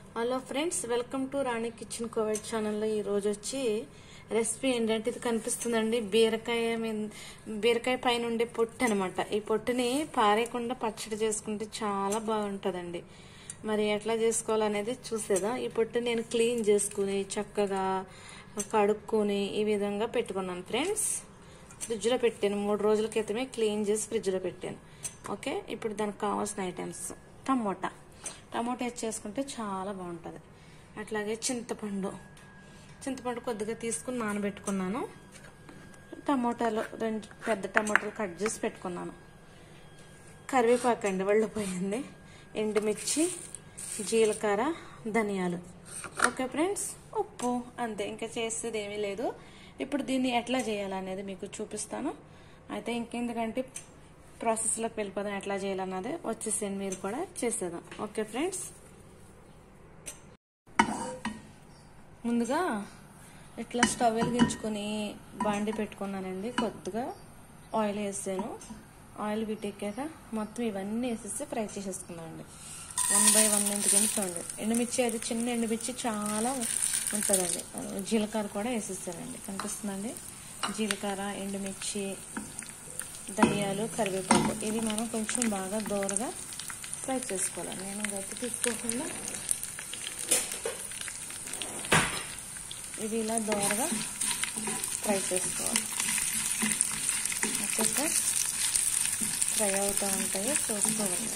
hello friends welcome to Rani kitchen covid ఛానల్లో ఈ రోజు వచ్చి రెసిపీ ఏంటంటే ఇది కనిపిస్తుందండి బీరకాయ మీద- బీరకాయ పైన ఉండే పొట్టు అనమాట ఈ పొట్టుని పారేయకుండా పచ్చడి చేసుకుంటే చాలా బాగుంటుందండి మరి ఎట్లా చేసుకోవాలనేది చూసేదా ఈ పొట్టు నేను క్లీన్ చేసుకుని చక్కగా కడుక్కొని ఈ విధంగా పెట్టుకున్నాను ఫ్రెండ్స్ ఫ్రిడ్జ్లో పెట్టాను మూడు రోజుల క్రితమే క్లీన్ చేసి ఫ్రిడ్జ్లో పెట్టాను ఓకే ఇప్పుడు దానికి కావాల్సిన ఐటమ్స్ టమోటా టమోటా వేసి చేసుకుంటే చాలా బాగుంటుంది అట్లాగే చింతపండు చింతపండు కొద్దిగా తీసుకుని నానబెట్టుకున్నాను టమోటాలు రెండు పెద్ద టమోటాలు కట్ చేసి పెట్టుకున్నాను కరివేపాకు అండి వెళ్ళిపోయింది ఎండుమిర్చి జీలకర్ర ధనియాలు ఓకే ఫ్రెండ్స్ ఉప్పు అంతే ఇంకా చేసేది ఏమీ లేదు ఇప్పుడు దీన్ని ఎట్లా చేయాలనేది మీకు చూపిస్తాను అయితే ఇంకెందుకంటే ప్రాసెస్లోకి వెళ్ళిపోదాం ఎట్లా చేయాలన్నది వచ్చేసేయండి మీరు కూడా చేసేదాం ఓకే ఫ్రెండ్స్ ముందుగా ఇట్లా స్టవ్ వెలిగించుకొని బాండి పెట్టుకున్నానండి కొద్దిగా ఆయిల్ వేసాను ఆయిల్ వీటెక్కాక మొత్తం ఇవన్నీ వేసేసి ఫ్రై చేసేసుకున్నానండి వన్ బై వన్ ఎందుకని చూడండి ఎండుమిర్చి అది చిన్న ఎండుమిర్చి చాలా ఉంటుందండి జీలకర్ర కూడా వేసేసానండి కనిపిస్తుందండి జీలకర్ర ఎండుమిర్చి ధనియాలు కరివేపాకు ఇవి మనం కొంచెం బాగా దోరగా ఫ్రై చేసుకోవాలి నేను గట్టి తీసుకోకుండా ఇవి ఇలా దోరగా ఫ్రై చేసుకోవాలి ఓకే సార్ ఫ్రై అవుతూ ఉంటాయి చూసుకోవాలి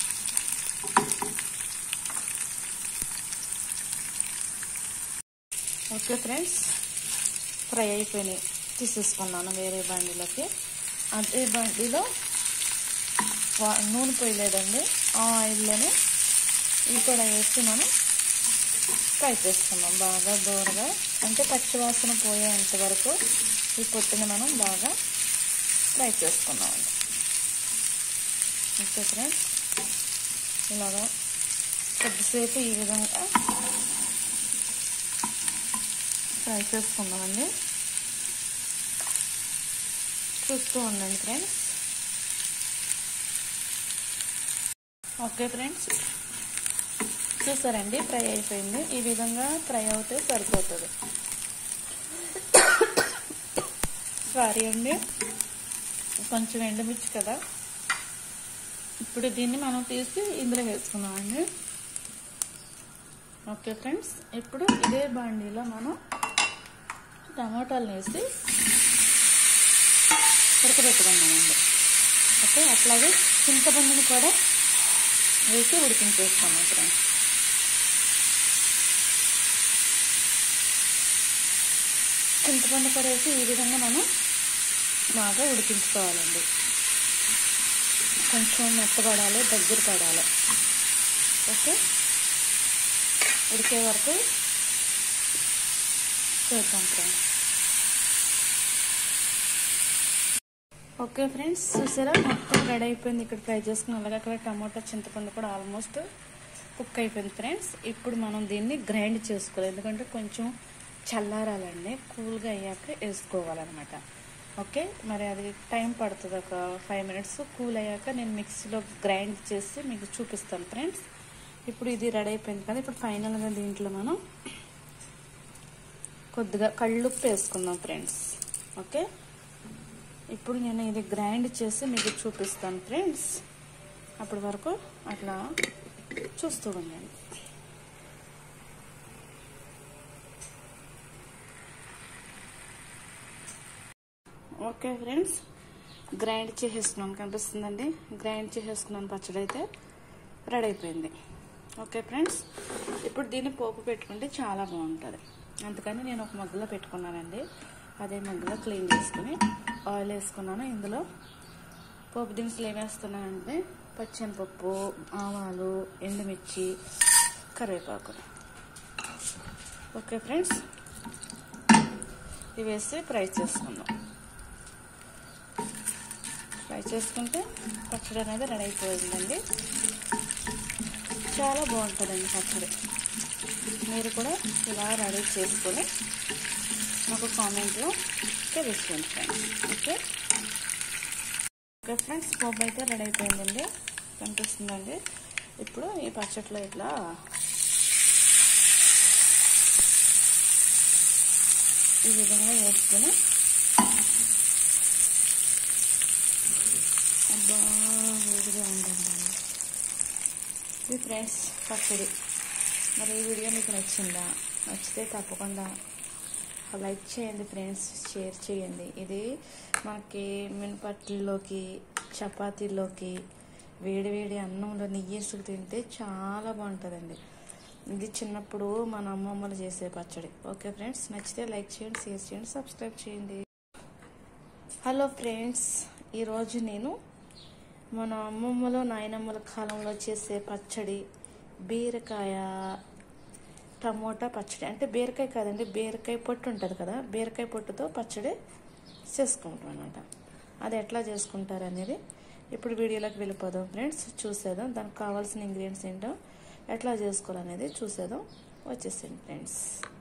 ఓకే ఫ్రెండ్స్ ఫ్రై అయిపోయినాయి తీసేసుకున్నాను వేరే బండిలోకి అదే బండిలో నూనె పోయలేదండి ఆ ఆయిల్లోనే ఇవి కూడా వేసి మనం ఫ్రై చేసుకున్నాం బాగా దూరగా అంటే పచ్చివాసన పోయేంత వరకు ఈ పొట్టుని మనం బాగా ఫ్రై చేసుకున్నామండి ఓకే ఫ్రెండ్స్ ఇలాగా కొద్దిసేపు ఈ విధంగా ఫ్రై చేసుకుందామండి చూస్తూ ఉండండి ఫ్రెండ్స్ ఓకే ఫ్రెండ్స్ చూసారండి ఫ్రై అయిపోయింది ఈ విధంగా ఫ్రై అవుతే సరిపోతుంది సారీ అండి కొంచెం ఎండుమిర్చి కదా ఇప్పుడు దీన్ని మనం తీసి ఇందులో వేసుకున్నామండి ఓకే ఫ్రెండ్స్ ఇప్పుడు ఇదే బాండీలో మనం టమాటాలు వేసి ఉడకబెట్టుకున్నామండి ఓకే అట్లాగే చింతపండుని కూడా వేసి ఉడికించేసుకున్నాం ఫ్రెండ్స్ చింతపండు కూడా వేసి ఈ విధంగా మనం బాగా ఉడికించుకోవాలండి కొంచెం మెత్తపడాలి దగ్గర పడాలి ఓకే ఉడికే వరకు చూద్దాం ఫ్రెండ్స్ ఓకే ఫ్రెండ్స్ చూసారా మొత్తం రెడీ అయిపోయింది ఇక్కడ ఫ్రై చేసుకుని అలాగే అక్కడ టమాటా చింతపండు కూడా ఆల్మోస్ట్ కుక్ అయిపోయింది ఫ్రెండ్స్ ఇప్పుడు మనం దీన్ని గ్రైండ్ చేసుకోవాలి ఎందుకంటే కొంచెం చల్లారాలండి కూల్గా అయ్యాక వేసుకోవాలన్నమాట ఓకే మరి అది టైం పడుతుంది ఒక ఫైవ్ మినిట్స్ కూల్ అయ్యాక నేను మిక్సీలో గ్రైండ్ చేసి మీకు చూపిస్తాను ఫ్రెండ్స్ ఇప్పుడు ఇది రెడీ అయిపోయింది కదా ఇప్పుడు ఫైనల్గా దీంట్లో మనం కొద్దిగా కళ్ళుప్పు వేసుకుందాం ఫ్రెండ్స్ ఓకే ఇప్పుడు నేను ఇది గ్రైండ్ చేసి మీకు చూపిస్తాను ఫ్రెండ్స్ అప్పటి వరకు అట్లా చూస్తూ ఉండండి ఓకే ఫ్రెండ్స్ గ్రైండ్ చేసేసుకున్నాను కనిపిస్తుందండి గ్రైండ్ చేసేసుకున్నాను పచ్చడి అయితే రెడీ అయిపోయింది ఓకే ఫ్రెండ్స్ ఇప్పుడు దీన్ని పోపు పెట్టుకుంటే చాలా బాగుంటుంది అందుకని నేను ఒక మగ్గులో పెట్టుకున్నానండి అదే మగ్గులో క్లీన్ చేసుకుని ఆయిల్ వేసుకున్నాను ఇందులో పోపు దినుసులు ఏమి వేస్తున్నానంటే పచ్చెనపప్పు ఆవాలు ఎండుమిర్చి కరివేపాకు ఓకే ఫ్రెండ్స్ ఇవి వేసి ఫ్రై చేసుకుందాం ఫ్రై చేసుకుంటే పచ్చడి అనేది రెడీ అయిపోయిందండి చాలా బాగుంటుందండి పచ్చడి మీరు కూడా ఇలా రెడీ చేసుకొని నాకు కామెంట్లో తెలుసుకోండి ఫ్రెండ్స్ ఓకే ఓకే ఫ్రెండ్స్ పోపు అయితే రెడీ అయిపోయిందండి కనిపిస్తుందండి ఇప్పుడు ఈ పచ్చట్లో ఇట్లా ఈ విధంగా వేసుకుని అబ్బా వేడిగా ఉందండి ఇది ఫ్రెండ్స్ పచ్చడి మరి ఈ వీడియో మీకు నచ్చిందా నచ్చితే తప్పకుండా లైక్ చేయండి ఫ్రెండ్స్ షేర్ చేయండి ఇది మనకి మినపట్లలోకి చపాతీలోకి వేడి వేడి అన్నంలో నెయ్యి వేసుకు తింటే చాలా బాగుంటుందండి ఇది చిన్నప్పుడు మన అమ్మమ్మలు చేసే పచ్చడి ఓకే ఫ్రెండ్స్ నచ్చితే లైక్ చేయండి షేర్ చేయండి సబ్స్క్రైబ్ చేయండి హలో ఫ్రెండ్స్ ఈరోజు నేను మన అమ్మమ్మలో నాయనమ్మల కాలంలో చేసే పచ్చడి బీరకాయ టమోటా పచ్చడి అంటే బీరకాయ కాదండి బీరకాయ పొట్టు ఉంటుంది కదా బీరకాయ పొట్టుతో పచ్చడి చేసుకుంటాం అనమాట అది ఎట్లా చేసుకుంటారు అనేది ఇప్పుడు వీడియోలోకి వెళ్ళిపోదాం ఫ్రెండ్స్ చూసేద్దాం దానికి కావాల్సిన ఇంగ్రీడియంట్స్ ఏంటో ఎట్లా చేసుకోవాలనేది చూసేద్దాం వచ్చేసేయండి ఫ్రెండ్స్